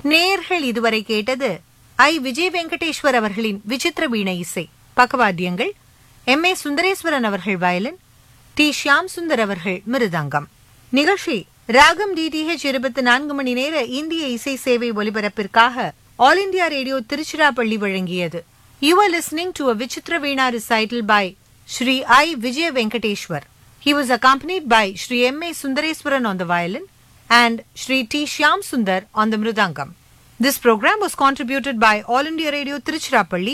நேயர்கள் இதுவரை கேட்டது ஐ விஜய் வெங்கடேஸ்வர் அவர்களின் விசித்திர வீணை இசை பக்கவாத்தியங்கள் எம் ஏ சுந்தரேஸ்வரன் அவர்கள் வயலின் டி ஷியாம் சுந்தர் அவர்கள் மிருதங்கம் நிகழ்ச்சி ராகம் டிடிஹெச் இருபத்தி நான்கு மணி நேர இந்திய இசை சேவை ஒலிபரப்பிற்காக ஆல் இண்டியா ரேடியோ திருச்சிராப்பள்ளி வழங்கியது you are listening to a vichitra veena recital by Sri I Vijaya Venkateswar He was accompanied by Sri M. A. Sundareswaran on the violin and Sri T. Shyam Sundar on the mridangam. This program was contributed by All India Radio Tiruchirappalli